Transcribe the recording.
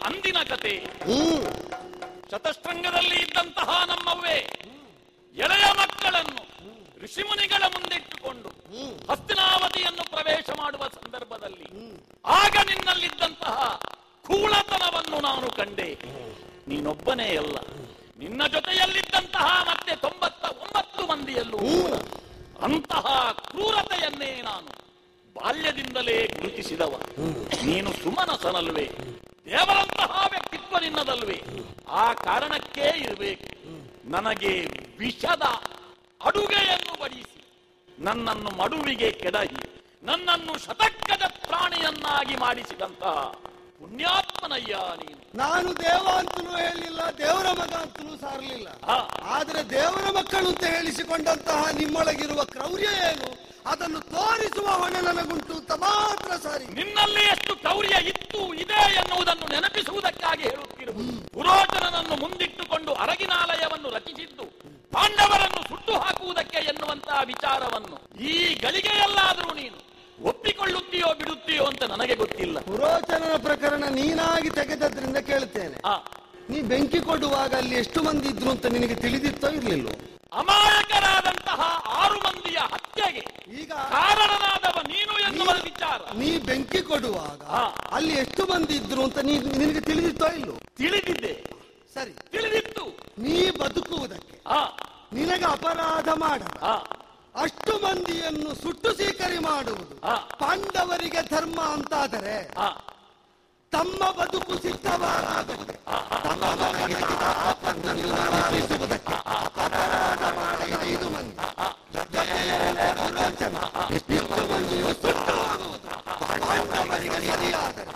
ಅಂದಿನ ಕತೆ ಹ್ಮ್ ಚತುಷ್ಟ್ರಂಗದಲ್ಲಿ ಇದ್ದಂತಹ ನಮ್ಮವ್ವೇ ಎಳೆಯ ಮಕ್ಕಳನ್ನು ಋಷಿಮುನಿಗಳ ಮುಂದಿಟ್ಟುಕೊಂಡು ಹಸ್ತಿನಾವತಿಯನ್ನು ಪ್ರವೇಶ ಮಾಡುವ ಸಂದರ್ಭದಲ್ಲಿ ಆಗ ನಿನ್ನಲ್ಲಿದ್ದಂತಹ ಕೂಳತನವನ್ನು ನಾನು ಕಂಡೆ ನೀನೊಬ್ಬನೇ ಅಲ್ಲ ನಿನ್ನ ಜೊತೆಯಲ್ಲಿದ್ದಂತಹ ಮತ್ತೆ ತೊಂಬತ್ತ ಒಂಬತ್ತು ಮಂದಿಯಲ್ಲೂ ಕೂಡ ಅಂತಹ ಕ್ರೂರತೆಯನ್ನೇ ನಾನು ಬಾಲ್ಯದಿಂದಲೇ ಗುರುತಿಸಿದವ ನೀನು ಸುಮನಸನಲ್ವೇ ದೇವರಂತಹ ವ್ಯಕ್ತಿತ್ವ ನಿನ್ನದಲ್ವೇ ಆ ಕಾರಣಕ್ಕೇ ಇರಬೇಕು ನನಗೆ ವಿಷದ ಅಡುಗೆಯನ್ನು ಬಡಿಸಿ ನನ್ನನ್ನು ಮಡುವಿಗೆ ಕೆಡಹಿ ನನ್ನನ್ನು ಶತಕ್ಕದ ಪ್ರಾಣಿಯನ್ನಾಗಿ ಮಾಡಿಸಿದಂತಹ ಪುಣ್ಯಾತ್ಮನಯ್ಯ ನೀನು ನಾನು ದೇವ ಅಂತಲೂ ಹೇಳಿಲ್ಲ ದೇವರ ಮಗ ಅಂತಲೂ ಸಾರಲಿಲ್ಲ ಆ, ಆದ್ರೆ ದೇವರ ಮಕ್ಕಳು ಅಂತ ಹೇಳಿಸಿಕೊಂಡಂತಹ ನಿಮ್ಮೊಳಗಿರುವ ಕ್ರೌರ್ಯ ಏನು ಅದನ್ನು ತೋರಿಸುವ ಹೊಣೆ ನನಗುಂಟು ಅಂತ ಮಾತ್ರ ಸಾರಿ ನಿನ್ನಲ್ಲಿ ಎಷ್ಟು ಕ್ರೌರ್ಯ ಇತ್ತು ಇದೆ ಎನ್ನುವುದನ್ನು ನೆನಪಿಸುವುದಕ್ಕಾಗಿ ಹೇಳುತ್ತಿರುವುದು ಪುರೋಚನನನ್ನು ಮುಂದಿಟ್ಟುಕೊಂಡು ಅರಗಿನಾಲಯವನ್ನು ರಚಿಸಿದ್ದು ಪಾಂಡವರನ್ನು ಸುಟ್ಟು ಹಾಕುವುದಕ್ಕೆ ಎನ್ನುವಂತಹ ವಿಚಾರವನ್ನು ಈ ಗಳಿಗೆಯಲ್ಲಾದರೂ ನೀನು ಒಪ್ಪಿಕೊಳ್ಳುತ್ತೀಯೋ ಬಿಡುತ್ತೀಯೋ ಅಂತ ನನಗೆ ಗೊತ್ತಿಲ್ಲ ಪುರೋಚನನ ಪ್ರಕರಣ ನೀನಾಗಿ ತೆಗೆದದ್ರಿಂದ ಕೇಳ್ತೇನೆ ಆ ನೀ ಬೆಂಕಿ ಕೊಡುವಾಗ ಅಲ್ಲಿ ಎಷ್ಟು ಮಂದಿ ಇದ್ರು ಅಂತ ನಿನಗೆ ತಿಳಿದಿತ್ತೋ ಇರ್ಲಿಲ್ವೋ ಅಮಾಯಕರಾದಂತಹ ಆರು ಮಂದಿಯ ಹತ್ಯೆಗೆ ಈಗ ಕಾರಣನಾದವ ನೀನು ಎನ್ನುವ ವಿಚಾರ ನೀ ಬೆಂಕಿ ಕೊಡುವಾಗ ಹಾ. ಅಲ್ಲಿ ಎಷ್ಟು ಮಂದಿ ಇದ್ರು ಅಂತ ನೀ ನಿನಗೆ ತಿಳಿದಿತ್ತೋ ಇಲ್ಲೋ ತಿಳಿದಿದ್ದೆ ಸರಿ ತಿಳಿದಿತ್ತು ನೀ ಬದುಕುವುದಕ್ಕೆ ಆ ನಿನಗೆ ಅಪರಾಧ ಮಾಡದ ಆ ಅಷ್ಟು ಮಂದಿಯನ್ನು ಸುಟ್ಟು ಸೀಕರಿ ಮಾಡುವುದು ಹಾ. ಪಾಂಡವರಿಗೆ ಧರ್ಮ ಅಂತಾದರೆ ಆ ತಮ್ಮ ಬದುಕು ಸಿದ್ಧವಾಗುವುದು ತಮ್ಮ ಮಗನಿಗೆ ಆಪತ್ತನ್ನು ನಿವಾರಿಸುವುದಕ್ಕೆ ಅಪರಾಧ ಮಾಡಿದ ಐದು ಮಂದಿ ಜೊತೆಯಲ್ಲಿ ಪುರೋಚನ ಇಷ್ಟು ಮಂದಿಯು ಸುಟ್ಟು ಹೋಗುವುದು. ಪಾಂಡವರಿಗೆ ಸರಿಯಾದರೆ